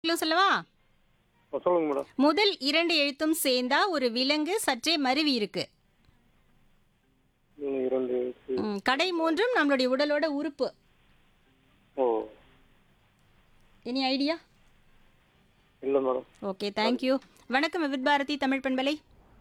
Kilo சொல்லவா ஆ, சொல்லுங்க madam முதல் இரண்டு எழுத்தும் சேர்ந்தா ஒரு விலங்கு சற்றே மருவி இருக்கு இன்னும் இரண்டு எழுத்து. ம், கடை மூன்றும் நம்மளுடைய உடலோட உறுப்பு ஓ எனி ஐடியா இல்லை மேடம் ஓகே தேங்க்யூ வணக்கம் விவித் பாரதி தமிழ் பண்பலை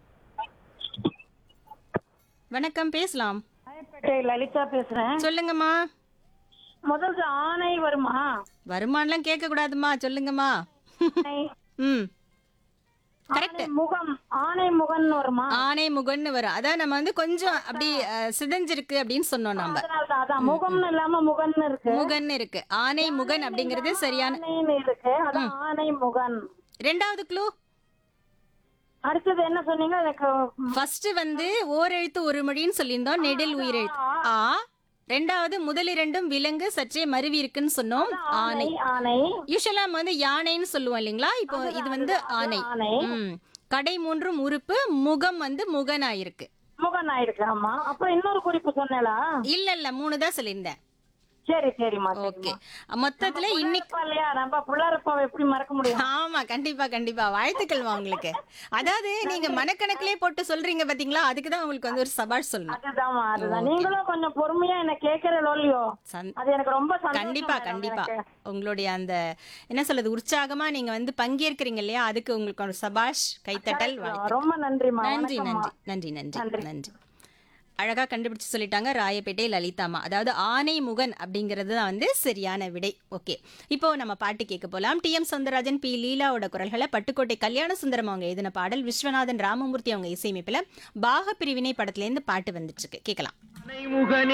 வணக்கம் பேசலாம் ராயப்பேட்டை லலிதா பேசுறேன் சொல்லுங்கம்மா முதல்ல ஆணை வருமா வருமானலாம் கேட்க கூடாதுமா சொல்லுங்கம்மா ஆணை, ம் கரெக்ட் ஆணை முகம் ஆணை முகன் வருமா ஆனை முகன்னு வரும் அதான் நம்ம வந்து கொஞ்சம் அப்படி அஹ், சிதைஞ்சிருக்கு அப்படின்னு சொன்னோம் நம்ம அதனாலதான் அதான் முகம்னு இல்லாம முகன்னு இருக்கு முகன் இருக்கு ஆனை முகன் அப்படிங்கிறது சரியான ஆணைன்னு இருக்கு அதான் ஆணை முகன் ரெண்டாவது க்ளூ அடுத்தது என்ன சொன்னீங்க எனக்கு ஃபர்ஸ்ட் வந்து ஓரெழுத்து ஒரு மொழின்னு சொல்லியிருந்தோம் நெடில் உயிரெழுத்து ஆ ரெண்டாவது முதலிரண்டும் விலங்கு சற்றே மருவி இருக்குன்னு சொன்னோம் ஆனை ஆணை ஆணை யூஸ்வலா நம்ம வந்து யானைன்னு சொல்லுவோம் இல்லைங்களா இப்போ இது வந்து ஆனை ஆணை ம் கடை மூன்றும் உறுப்பு முகம் வந்து முகனா இருக்கு முகன் ஆயிருக்கு ஆமா அப்புறம் இன்னொரு குறிப்பு சொன்னேலா இல்ல இல்ல மூணு தான் சொல்லியிருந்தேன் சரி சரிம்மா ஓகே மொத்தத்துல இன்னைக்கு சரிப்பா இல்லையா நம்ம புள்ளாரப்பாவை எப்படி மறக்க முடியும் ஆமா கண்டிப்பா கண்டிப்பா வாழ்த்துக்கள்மா உங்களுக்கு அதாவது நீங்க மனக்கணக்கிலே போட்டு சொல்றீங்க பாத்தீங்களா அதுக்கு தான் உங்களுக்கு வந்து ஒரு சபாஷ் சொல்லணும் அதுதான்மா அதுதான் நீங்களும் கொஞ்சம் பொறுமையா என்ன கேக்குறீங்களோ இல்லையோ சந்- அது எனக்கு ரொம்ப சந்தோஷம் கண்டிப்பா madam கண்டிப்பா எனக்கு. உங்களுடைய அந்த என்ன சொல்றது உற்சாகமா நீங்க வந்து பங்கேற்கிறீங்க இல்லையா அதுக்கு உங்களுக்கு ஒரு சபாஷ் கைத்தட்டல் வாழ்த்து ரொம்ப நன்றிமா நன்றி வணக்கம்மா. நன்றி நன்றி நன்றி நன்றி அழகா கண்டுபிடிச்சு சொல்லிட்டாங்க ராயப்பேட்டை லலிதாமா அதாவது ஆனை முகன் அப்படிங்கிறது தான் வந்து சரியான விடை ஓகே இப்போ நம்ம பாட்டு கேட்க போலாம் டி எம் சௌந்தரராஜன் பி லீலாவோட குரல்களை பட்டுக்கோட்டை கல்யாண சுந்தரம் அவங்க எழுதின பாடல் விஸ்வநாதன் ராமமூர்த்தி அவங்க இசையமைப்பில் பாக பிரிவினை படத்துல இருந்து பாட்டு வந்துட்டு இருக்கு கேட்கலாம்